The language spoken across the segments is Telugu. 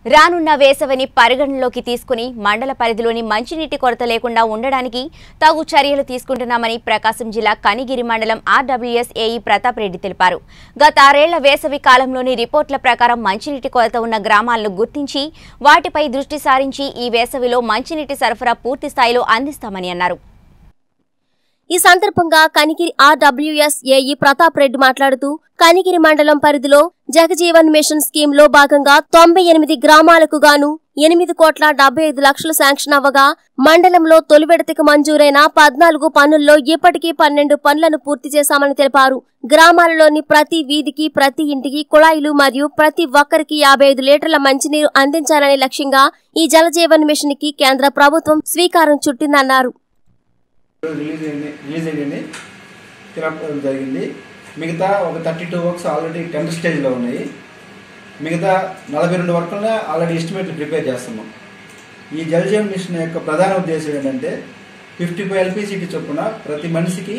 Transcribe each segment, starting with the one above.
రానున్న వేసవిని పరిగణనలోకి తీసుకుని మండల పరిధిలోని మంచినీటి కొరత లేకుండా ఉండడానికి తగు చర్యలు తీసుకుంటున్నామని ప్రకాశం జిల్లా కనిగిరి మండలం ఆర్డబ్ల్యూఎస్ ఏఈ ప్రతాప్ రెడ్డి తెలిపారు గత ఆరేళ్ల వేసవి కాలంలోని రిపోర్టుల ప్రకారం మంచినీటి కొరత ఉన్న గ్రామాలను గుర్తించి వాటిపై దృష్టి సారించి ఈ వేసవిలో మంచినీటి సరఫరా పూర్తి స్థాయిలో అందిస్తామని అన్నారు ఈ సందర్భంగా కనిగిరి ఆర్డబ్ల్యూఎస్ ఏఈ ప్రతాప్ రెడ్డి మాట్లాడుతూ కనిగిరి మండలం పరిధిలో జగజీవన్ మిషన్ స్కీమ్ లో భాగంగా తొంభై ఎనిమిది గ్రామాలకు గాను ఎనిమిది కోట్ల డెబ్బై ఐదు లక్షలు శాంక్షన్ అవ్వగా మండలంలో తొలి విడతకు మంజూరైన పద్నాలుగు పనుల్లో ఇప్పటికీ పన్నెండు పనులను పూర్తి చేశామని తెలిపారు గ్రామాలలోని ప్రతి వీధికి ప్రతి ఇంటికి కుళాయిలు మరియు ప్రతి ఒక్కరికి యాభై ఐదు లీటర్ల మంచినీరు అందించాలనే లక్ష్యంగా ఈ జలజీవన్ మిషన్ కి కేంద్ర ప్రభుత్వం స్వీకారం చుట్టిందన్నారు రిలీజ్ అయ్యింది రిలీజ్ అయ్యింది తిరపడం జరిగింది మిగతా ఒక thirty two works already tender స్టేజ్లో ఉన్నాయి మిగతా నలభై రెండు వర్కులనే ఆల్రెడీ ఎస్టిమేట్లు ప్రిపేర్ చేస్తున్నాం ఈ జల్ జీవన్ మిషన్ యొక్క ప్రధాన ఉద్దేశం ఏంటంటే ఫిఫ్టీ ఫైవ్ ఎల్పిసిటీ చొప్పున ప్రతి మనిషికి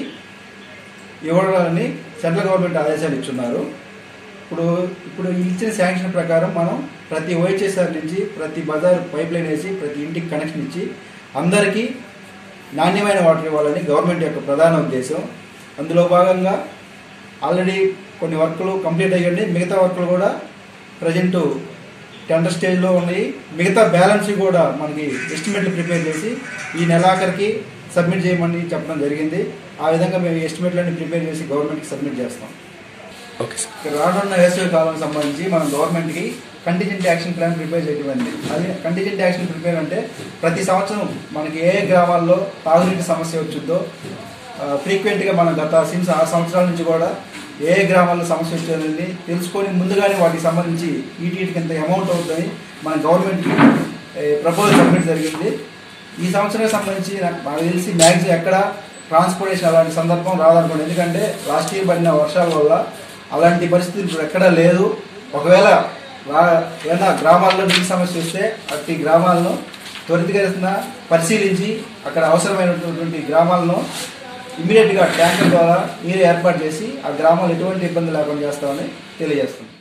ఇవ్వడాలని సెంట్రల్ గవర్నమెంట్ ఆదేశాలు ఇచ్చున్నారు ఇప్పుడు ఇప్పుడు ఇచ్చిన శాంక్షన్ ప్రకారం మనం ప్రతి ఓహెచ్ఎస్ఆర్ నుంచి ప్రతి బజార్ పైప్ లైన్ వేసి ప్రతి ఇంటికి కనెక్షన్ ఇచ్చి అందరికీ నాణ్యమైన వాటర్ ఇవ్వాలని గవర్నమెంట్ యొక్క ప్రధాన ఉద్దేశం అందులో భాగంగా ఆల్రెడీ కొన్ని వర్కులు కంప్లీట్ అయ్యండి మిగతా వర్కులు కూడా ప్రజెంట్ టెండర్ స్టేజ్లో ఉన్నాయి మిగతా బ్యాలెన్స్ కూడా మనకి ఎస్టిమేట్లు ప్రిపేర్ చేసి ఈ నెలాఖరికి సబ్మిట్ చేయమని చెప్పడం జరిగింది ఆ విధంగా మేము ఎస్టిమేట్లన్నీ ప్రిపేర్ చేసి గవర్నమెంట్కి సబ్మిట్ చేస్తాం ఓకే సార్ ఇక రానున్న వేసవి కాలం సంబంధించి మనం గవర్నమెంట్కి కంటిజెంట్ యాక్షన్ ప్లాన్ ప్రిపేర్ చేయటమండి అది కంటిజెంట్ యాక్షన్ ప్రిపేర్ అంటే ప్రతి సంవత్సరం మనకి ఏ ఏ గ్రామాల్లో తాగునీటి సమస్య వచ్చిందో ఫ్రీక్వెంట్గా మనం గత సిన్స్ ఆరు సంవత్సరాల నుంచి కూడా ఏ ఏ గ్రామాల్లో సమస్య వచ్చిందని తెలుసుకొని ముందుగానే వాటికి సంబంధించి ఈటీకి ఎంత అమౌంట్ అవుతుందని మన గవర్నమెంట్కి ప్రపోజల్ సబ్మిట్ జరిగింది ఈ సంవత్సరానికి సంబంధించి నాకు నాకు తెలిసి మ్యాక్సిమం ఎక్కడ ట్రాన్స్పోర్టేషన్ అలాంటి సందర్భం రాదనుకోండి ఎందుకంటే లాస్ట్ ఇయర్ పడిన వర్షాల వల్ల అలాంటి పరిస్థితి ఇప్పుడు ఎక్కడా లేదు ఒకవేళ రా ఏదైనా గ్రామాల్లో నీటి సమస్య వస్తే అట్టి గ్రామాలను త్వరితగతిన పరిశీలించి అక్కడ అవసరమైనటువంటి గ్రామాలను ఇమీడియట్గా ట్యాంకర్ ద్వారా నీరు ఏర్పాటు చేసి ఆ గ్రామాలు ఎటువంటి ఇబ్బంది లేకుండా చేస్తామని తెలియజేస్తుంది